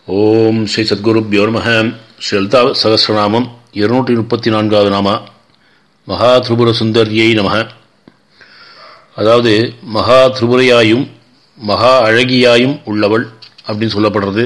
ஓம் ஸ்ரீ சத்குருப்யோ நம ஸ்ரீ லலிதா சகசிரநாமம் இருநூற்றி முப்பத்தி நான்காவது நாமா மகா திரிபுர சுந்தரியை நம அதாவது மகா திரிபுரையாயும் மகா அழகியாயும் உள்ளவள் அப்படின்னு சொல்லப்படுறது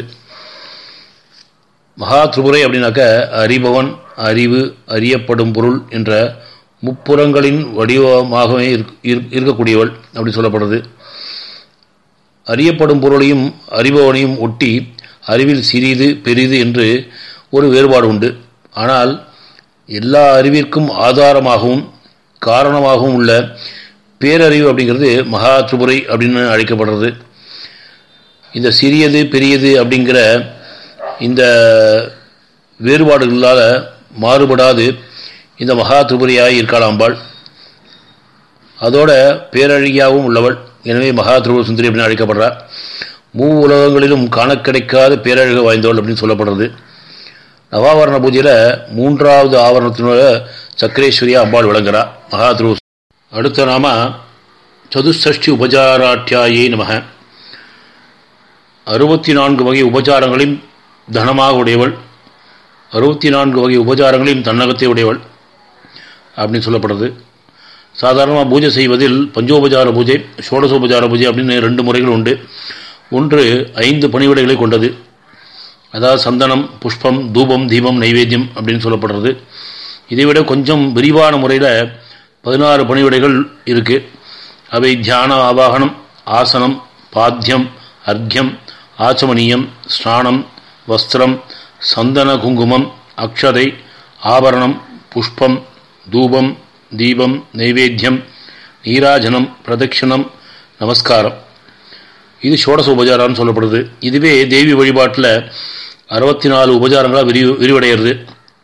மகா திரிபுரை அப்படின்னாக்க அறிபவன் அறிவு அறியப்படும் பொருள் என்ற முப்புறங்களின் வடிவமாகவே இருக்கக்கூடியவள் அப்படின்னு சொல்லப்படுறது அறியப்படும் பொருளையும் அறிபவனையும் ஒட்டி அறிவில் சிறிது பெரிது என்று ஒரு வேறுபாடு உண்டு ஆனால் எல்லா அறிவிற்கும் ஆதாரமாகவும் காரணமாகவும் உள்ள பேரறிவு அப்படிங்கிறது மகா திரிபுரை அப்படின்னு அழைக்கப்படுறது இந்த சிறியது பெரியது அப்படிங்கிற இந்த வேறுபாடுகளால் மாறுபடாது இந்த மகா திரிபுரியாக இருக்காளாம்பாள் அதோட பேரழகியாகவும் உள்ளவள் எனவே மகா திரிபுர சுந்தரி அப்படின்னு அழைக்கப்படுறார் மூ உலகங்களிலும் காண கிடைக்காத பேரழகு வாய்ந்தவள் அப்படின்னு சொல்லப்படுறது நவாவரண பூஜையில் மூன்றாவது ஆவரணத்தினோட சக்கரேஸ்வரியா அம்பாள் விளங்குறா மகா திரு அடுத்த நாம சதுஷ்டி உபச்சாராட்டியாயே நமக அறுபத்தி நான்கு வகை உபச்சாரங்களையும் தனமாக உடையவள் அறுபத்தி நான்கு வகை உபச்சாரங்களையும் தன்னகத்தை உடையவள் அப்படின்னு சொல்லப்படுறது சாதாரணமாக பூஜை செய்வதில் பஞ்சோபச்சார பூஜை ஷோடசோபச்சார பூஜை அப்படின்னு ரெண்டு முறைகள் உண்டு ஒன்று ஐந்து பணிவிடைகளை கொண்டது அதாவது சந்தனம் புஷ்பம் தூபம் தீபம் நைவேத்தியம் அப்படின்னு சொல்லப்படுறது இதைவிட கொஞ்சம் விரிவான முறையில் பதினாறு பணிவிடைகள் இருக்குது அவை தியான ஆவாகனம் ஆசனம் பாத்தியம் அர்க்கியம் ஆச்சமணியம் ஸ்நானம் வஸ்திரம் சந்தன குங்குமம் அக்ஷதை ஆபரணம் புஷ்பம் தூபம் தீபம் நைவேத்தியம் நீராஜனம் பிரதட்சிணம் நமஸ்காரம் இது ஷோடச உபச்சாரம்னு சொல்லப்படுது இதுவே தேவி வழிபாட்டில் அறுபத்தி நாலு உபச்சாரங்களாக விரி விரிவடைகிறது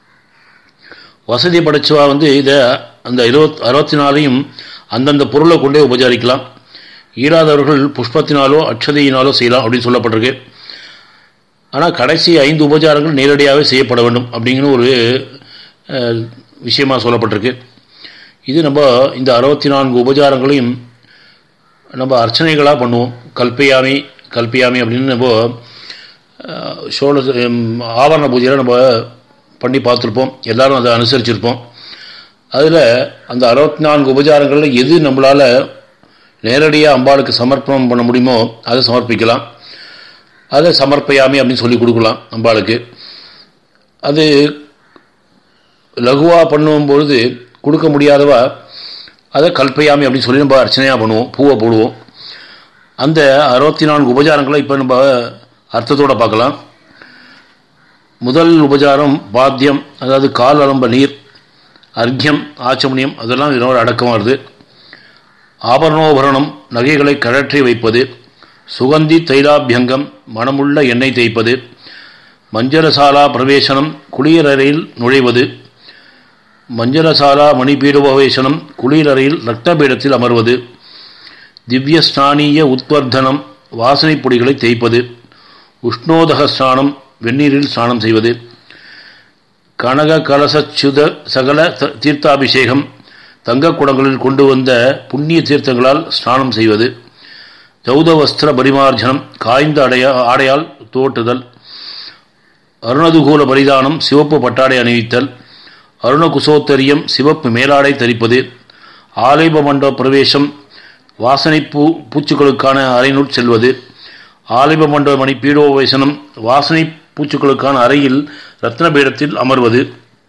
வசதி படைச்சவா வந்து இதை அந்த இருபத் அறுபத்தி நாலையும் அந்தந்த பொருளை கொண்டே உபச்சாரிக்கலாம் ஈராதவர்கள் புஷ்பத்தினாலோ அக்ஷதையினாலோ செய்யலாம் அப்படின்னு சொல்லப்பட்டிருக்கு ஆனால் கடைசி ஐந்து உபச்சாரங்கள் நேரடியாகவே செய்யப்பட வேண்டும் அப்படிங்கிற ஒரு விஷயமாக சொல்லப்பட்டிருக்கு இது நம்ம இந்த அறுபத்தி நான்கு உபச்சாரங்களையும் நம்ம அர்ச்சனைகளாக பண்ணுவோம் கல்பையாமி கல்பியாமி அப்படின்னு நம்ம ஷோட ஆவரண பூஜையில் நம்ம பண்ணி பார்த்துருப்போம் எல்லாரும் அதை அனுசரிச்சிருப்போம் அதில் அந்த அறுபத்தி நான்கு உபச்சாரங்களில் எது நம்மளால் நேரடியாக அம்பாளுக்கு சமர்ப்பணம் பண்ண முடியுமோ அதை சமர்ப்பிக்கலாம் அதை சமர்ப்பயாமி அப்படின்னு சொல்லி கொடுக்கலாம் அம்பாளுக்கு அது லகுவாக பண்ணும்பொழுது கொடுக்க முடியாதவா அதை கல்பையாமி அப்படின்னு சொல்லி நம்ம அர்ச்சனையாக பண்ணுவோம் பூவை போடுவோம் அந்த அறுபத்தி நான்கு உபச்சாரங்களை இப்போ நம்ம அர்த்தத்தோடு பார்க்கலாம் முதல் உபச்சாரம் பாத்தியம் அதாவது கால் அலம்ப நீர் அர்க்கியம் ஆச்சமணியம் அதெல்லாம் இதனோட அடக்கமாக வருது ஆபரணோபரணம் நகைகளை கழற்றி வைப்பது சுகந்தி தைலாபியங்கம் மனமுள்ள எண்ணெய் தேய்ப்பது மஞ்சளசாலா பிரவேசனம் குளியலறையில் நுழைவது மஞ்சளசாலா மணிபீடோபவேசனம் குளியலறையில் ரக்தபீடத்தில் அமர்வது திவ்ய ஸ்நானீய உத்வர்தனம் வாசனை பொடிகளை தேய்ப்பது உஷ்ணோதக ஸ்நானம் வெந்நீரில் ஸ்நானம் செய்வது கனக கலசச்சுத சகல தீர்த்தாபிஷேகம் தங்க குடங்களில் கொண்டு வந்த புண்ணிய தீர்த்தங்களால் ஸ்நானம் செய்வது ஜௌத வஸ்திர பரிமார்ஜனம் காய்ந்த அடைய ஆடையால் தோட்டுதல் அருணதுகூல பரிதானம் சிவப்பு பட்டாடை அணிவித்தல் அருணகுசோத்தரியம் சிவப்பு மேலாடை தரிப்பது ஆலைப மண்டப பிரவேசம் வாசனை பூ பூச்சுக்களுக்கான அறைநுட் செல்வது ஆலைப மண்டப மணி பீடோபவேசனம் வாசனை பூச்சுக்களுக்கான அறையில் ரத்னபீடத்தில் அமர்வது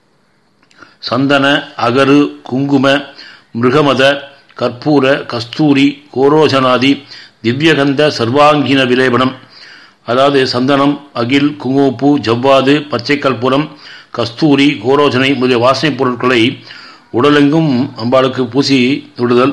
சந்தன அகரு குங்கும மிருகமத கற்பூர கஸ்தூரி கோரோசனாதி திவ்யகந்த சர்வாங்கீன விலேபனம் அதாவது சந்தனம் அகில் குங்குமப்பூ ஜவ்வாது பச்சை கற்பூரம் கஸ்தூரி கோரோஜனை முதலிய வாசனைப் பொருட்களை உடலெங்கும் அம்பாளுக்கு பூசி விடுதல்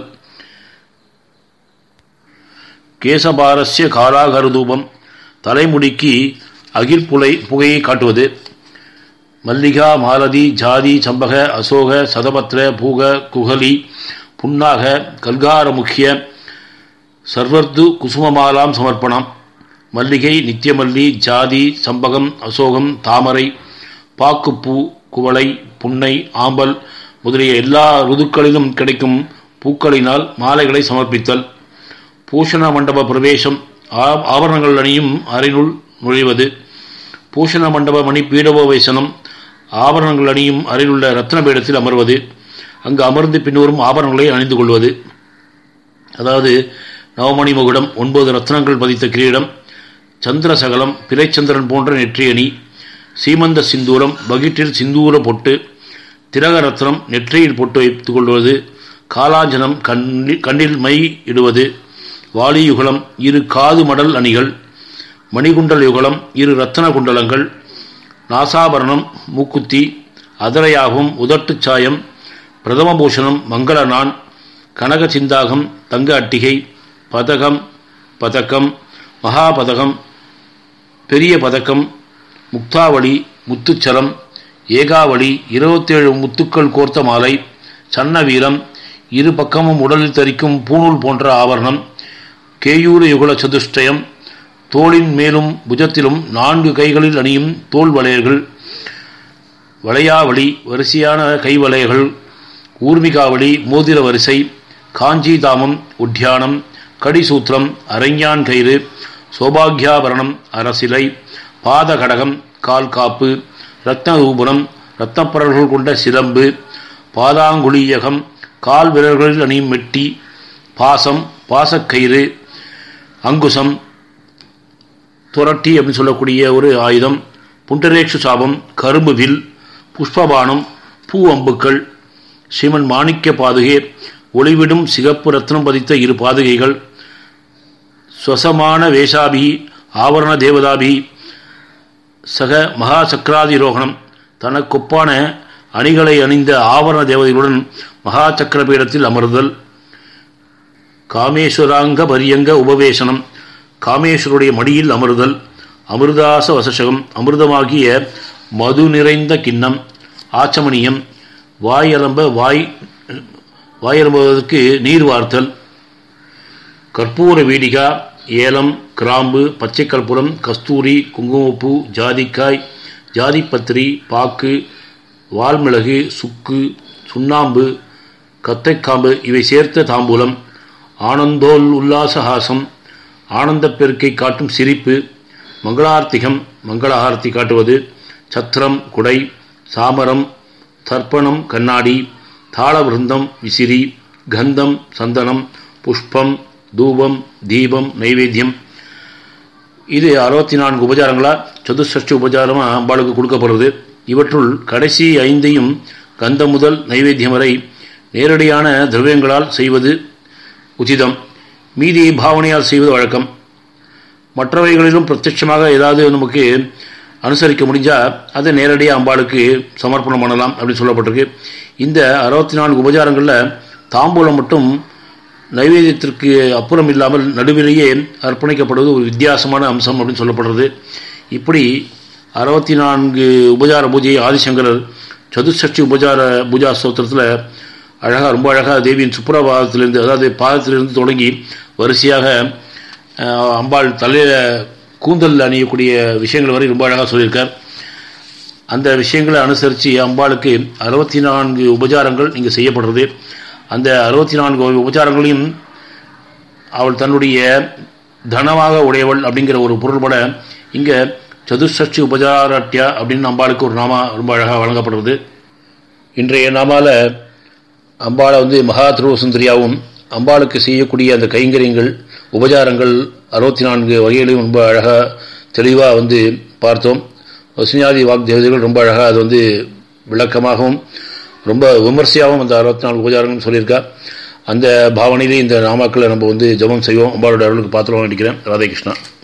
கேசபாரஸ்ய காலாகருதூபம் தலைமுடிக்கு அகில் புலை புகையை காட்டுவது மல்லிகா மாலதி ஜாதி சம்பக அசோக சதபத்ர பூக குகலி புன்னாக கல்காரமுக்கிய சர்வர்து குசுமமாலாம் சமர்ப்பணம் மல்லிகை நித்தியமல்லி ஜாதி சம்பகம் அசோகம் தாமரை பாக்குப்பூ குவளை புன்னை ஆம்பல் முதலிய எல்லா ருதுக்களிலும் கிடைக்கும் பூக்களினால் மாலைகளை சமர்ப்பித்தல் பூஷண மண்டப பிரவேசம் ஆ- ஆபரணங்கள் அணியும் அறைனுள் நுழைவது பூஷண மண்டப மணி பீடவோபேசனம் ஆபரணங்கள் அணியும் அருகிலுள்ள ரத்ன பீடத்தில் அமர்வது அங்கு அமர்ந்து பின்வரும் ஆபரணங்களை அணிந்து கொள்வது அதாவது நவமணி முகுடம் ஒன்பது ரத்னங்கள் பதித்த கிரீடம் சந்திரசகலம் பிறைச்சந்திரன் போன்ற நெற்றியணி சீமந்த சிந்தூரம் வகிற்றில் சிந்தூர பொட்டு திலக ரத்னம் நெற்றியில் பொட்டு வைத்துக் கொள்வது காலாஞ்சனம் கண்ணில் கண்ணில் மை இடுவது வாலியுகலம் இரு காது மடல் அணிகள் மணிகுண்டல் யுகலம் இரு ரத்தன குண்டலங்கள் நாசாபரணம் மூக்குத்தி அதரையாகும் உதட்டுச் சாயம் பிரதமபூஷணம் மங்கள நான் கனக சிந்தாகம் தங்க அட்டிகை பதகம் பதக்கம் மகாபதகம் பெரிய பதக்கம் முக்தாவளி முத்துச்சரம் ஏகாவளி இருபத்தேழு முத்துக்கள் கோர்த்த மாலை சன்ன வீரம் இரு பக்கமும் உடலில் தரிக்கும் பூணூல் போன்ற ஆபரணம் கேயூர யுகுல சதுஷ்டயம் தோளின் மேலும் புஜத்திலும் நான்கு கைகளில் அணியும் தோல் வளையல்கள் வளையாவளி வரிசையான கைவளையல்கள் ஊர்மிகாவளி மோதிர வரிசை காஞ்சிதாமம் உட்யானம் கடிசூத்திரம் அரஞ்ஞான் கயிறு சோபாகியாபரணம் அரசிலை பாதகடகம் கால் காப்பு ரத்னரூபுரம் ரத்னப்பரல்கள் கொண்ட சிலம்பு பாதாங்குழியகம் கால் விரல்களில் அணியும் மெட்டி பாசம் பாசக்கயிறு அங்குசம் துரட்டி அப்படின்னு சொல்லக்கூடிய ஒரு ஆயுதம் புண்டரேக்ஷு சாபம் கரும்பு வில் புஷ்பபானம் பூ அம்புக்கள் ஸ்ரீமன் மாணிக்க பாதுகை ஒளிவிடும் சிகப்பு ரத்னம் பதித்த இரு பாதுகைகள் ஸ்வசமான வேஷாபி ஆவரண தேவதாபி சக மகா சக்கராதிரோகணம் தனக்கொப்பான அணிகளை அணிந்த ஆவரண தேவதைகளுடன் மகா சக்கரபீடத்தில் அமர்தல் காமேஸ்வராங்க பரியங்க உபவேசனம் காமேஸ்வருடைய மடியில் அமர்தல் அமிர்தாச வசசகம் அமிர்தமாகிய மது நிறைந்த கிண்ணம் ஆச்சமணியம் வாயலம்ப வாய் வாயலம்புவதற்கு நீர் வார்த்தல் கற்பூர வீடிகா ஏலம் கிராம்பு பச்சை கற்பூரம் கஸ்தூரி குங்குமப்பூ ஜாதிக்காய் ஜாதிப்பத்திரி பாக்கு வால்மிளகு சுக்கு சுண்ணாம்பு கத்தைக்காம்பு இவை சேர்த்த தாம்பூலம் ஆனந்தோல் உல்லாசஹாசம் ஆனந்தப் பெருக்கை காட்டும் சிரிப்பு மங்களார்த்திகம் மங்கள ஆரத்தி காட்டுவது சத்திரம் குடை சாமரம் தர்ப்பணம் கண்ணாடி தாளவிருந்தம் விசிறி கந்தம் சந்தனம் புஷ்பம் தூபம் தீபம் நைவேத்தியம் இது அறுபத்தி நான்கு உபச்சாரங்களா சதுஷ்டி உபச்சாரமாக அம்பாளுக்கு கொடுக்கப்படுறது இவற்றுள் கடைசி ஐந்தையும் கந்தம் முதல் நைவேத்தியம் வரை நேரடியான திரவியங்களால் செய்வது உச்சிதம் மீதி பாவனையால் செய்வது வழக்கம் மற்றவைகளிலும் பிரத்யட்சமாக ஏதாவது நமக்கு அனுசரிக்க முடிஞ்சால் அதை நேரடியாக அம்பாளுக்கு சமர்ப்பணம் பண்ணலாம் அப்படின்னு சொல்லப்பட்டிருக்கு இந்த அறுபத்தி நான்கு உபச்சாரங்களில் தாம்பூலம் மட்டும் நைவேத்தியத்திற்கு அப்புறம் இல்லாமல் நடுவிலேயே அர்ப்பணிக்கப்படுவது ஒரு வித்தியாசமான அம்சம் அப்படின்னு சொல்லப்படுறது இப்படி அறுபத்தி நான்கு உபச்சார பூஜையை ஆதிசங்கரர் சதுசஷ்டி உபச்சார பூஜா ஸ்தோத்திரத்தில் அழகாக ரொம்ப அழகாக தேவியின் சுப்ரபாதத்திலிருந்து அதாவது பாதத்திலிருந்து தொடங்கி வரிசையாக அம்பாள் தலையில் கூந்தல் அணியக்கூடிய விஷயங்கள் வரை ரொம்ப அழகாக சொல்லியிருக்கார் அந்த விஷயங்களை அனுசரித்து அம்பாளுக்கு அறுபத்தி நான்கு உபச்சாரங்கள் இங்கே செய்யப்படுறது அந்த அறுபத்தி நான்கு உபச்சாரங்களையும் அவள் தன்னுடைய தனமாக உடையவள் அப்படிங்கிற ஒரு பொருள்பட இங்கே சதுஷ்டி உபச்சாராட்டியா அப்படின்னு அம்பாளுக்கு ஒரு நாமா ரொம்ப அழகாக வழங்கப்படுறது இன்றைய நாமால அம்பாளை வந்து மகா திருவசுந்தரியாவும் அம்பாளுக்கு செய்யக்கூடிய அந்த கைங்கரியங்கள் உபச்சாரங்கள் அறுபத்தி நான்கு வகைகளையும் ரொம்ப அழகாக தெளிவாக வந்து பார்த்தோம் வசுஞாதி வாக்தேவதைகள் ரொம்ப அழகாக அது வந்து விளக்கமாகவும் ரொம்ப விமர்சையாகவும் அந்த அறுபத்தி நாலு உபச்சாரங்கள் சொல்லியிருக்கா அந்த பாவனையிலே இந்த நாமாக்களை நம்ம வந்து ஜபம் செய்வோம் அம்பாளோட அருளுக்கு பாத்திரம் நினைக்கிறேன் ராதே கிருஷ்ணா